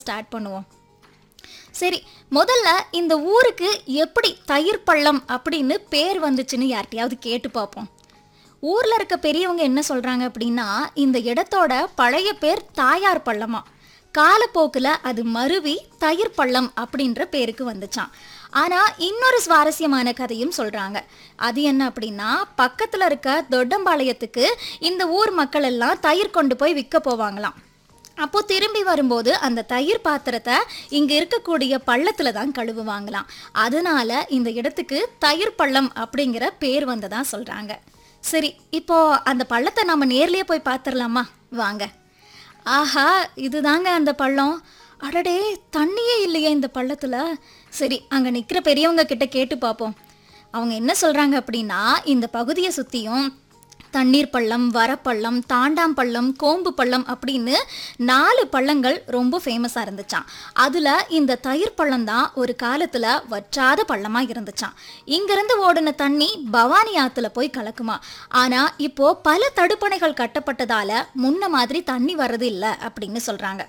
start பண்ணுவோம் சரி முதல்ல இந்த ஊருக்கு எப்படி தயிர் பள்ளம் அப்படின்னு பேர் வந்துச்சுன்னு யார்கிட்டயாவது கேட்டு பார்ப்போம் ஊரில் இருக்க பெரியவங்க என்ன சொல்கிறாங்க அப்படின்னா இந்த இடத்தோட பழைய பேர் தாயார் பள்ளமா காலப்போக்கில் அது மருவி தயிர் பள்ளம் அப்படின்ற பேருக்கு வந்துச்சான் ஆனால் இன்னொரு சுவாரஸ்யமான கதையும் சொல்கிறாங்க அது என்ன அப்படின்னா பக்கத்தில் இருக்க தொட்டம்பாளையத்துக்கு இந்த ஊர் மக்கள் எல்லாம் தயிர் கொண்டு போய் விற்க போவாங்களாம் அப்போ திரும்பி வரும்போது அந்த தயிர் பாத்திரத்தை இங்க இருக்கக்கூடிய பள்ளத்துல தான் கழுவுவாங்களாம் அதனால இந்த இடத்துக்கு தயிர் பள்ளம் அப்படிங்கிற பேர் வந்ததா சொல்றாங்க சரி இப்போ அந்த பள்ளத்தை நம்ம நேர்லயே போய் பார்த்துடலாமா வாங்க ஆஹா இதுதாங்க அந்த பள்ளம் அடடே தண்ணியே இல்லையே இந்த பள்ளத்துல சரி அங்க நிக்கிற பெரியவங்க கிட்ட கேட்டு பார்ப்போம் அவங்க என்ன சொல்றாங்க அப்படின்னா இந்த பகுதியை சுத்தியும் தண்ணீர் பள்ளம் வரப்பள்ளம் தாண்டாம் பள்ளம் கோம்பு பள்ளம் அப்படின்னு நாலு பள்ளங்கள் ரொம்ப ஃபேமஸாக இருந்துச்சாம் அதில் இந்த தயிர் பள்ளம் தான் ஒரு காலத்தில் வற்றாத பள்ளமாக இருந்துச்சாம் இங்கிருந்து ஓடின தண்ணி பவானி ஆற்றுல போய் கலக்குமா ஆனால் இப்போ பல தடுப்பணைகள் கட்டப்பட்டதால முன்ன மாதிரி தண்ணி வர்றது இல்லை அப்படின்னு சொல்கிறாங்க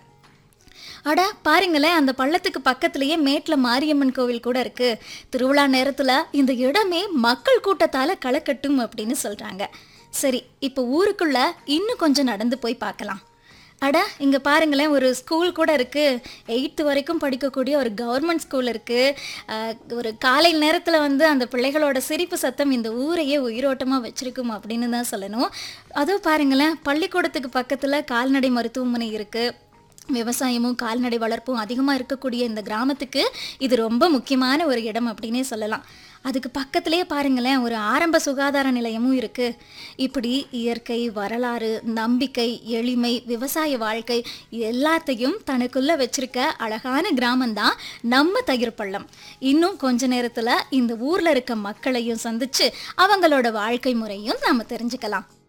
அட பாருங்களேன் அந்த பள்ளத்துக்கு பக்கத்துலயே மேட்ல மாரியம்மன் கோவில் கூட இருக்கு திருவிழா நேரத்துல இந்த இடமே மக்கள் கூட்டத்தால களக்கட்டும் அப்படின்னு சொல்றாங்க சரி இப்போ ஊருக்குள்ள இன்னும் கொஞ்சம் நடந்து போய் பார்க்கலாம் அட இங்க பாருங்களேன் ஒரு ஸ்கூல் கூட இருக்கு எயித்து வரைக்கும் படிக்கக்கூடிய ஒரு கவர்மெண்ட் ஸ்கூல் இருக்கு அஹ், ஒரு காலை நேரத்துல வந்து அந்த பிள்ளைகளோட சிரிப்பு சத்தம் இந்த ஊரையே உயிரோட்டமா வச்சிருக்கும் அப்படின்னு தான் சொல்லணும் அதுவும் பாருங்களேன் பள்ளிக்கூடத்துக்கு பக்கத்துல கால்நடை மருத்துவமனை இருக்கு விவசாயமும் கால்நடை வளர்ப்பும் அதிகமாக இருக்கக்கூடிய இந்த கிராமத்துக்கு இது ரொம்ப முக்கியமான ஒரு இடம் அப்படின்னே சொல்லலாம் அதுக்கு பக்கத்திலே பாருங்களேன் ஒரு ஆரம்ப சுகாதார நிலையமும் இருக்கு இப்படி இயற்கை வரலாறு நம்பிக்கை எளிமை விவசாய வாழ்க்கை எல்லாத்தையும் தனக்குள்ள வச்சிருக்க அழகான கிராமம்தான் நம்ம தயிர் பள்ளம் இன்னும் கொஞ்ச நேரத்துல இந்த ஊர்ல இருக்க மக்களையும் சந்திச்சு அவங்களோட வாழ்க்கை முறையும் நாம தெரிஞ்சுக்கலாம்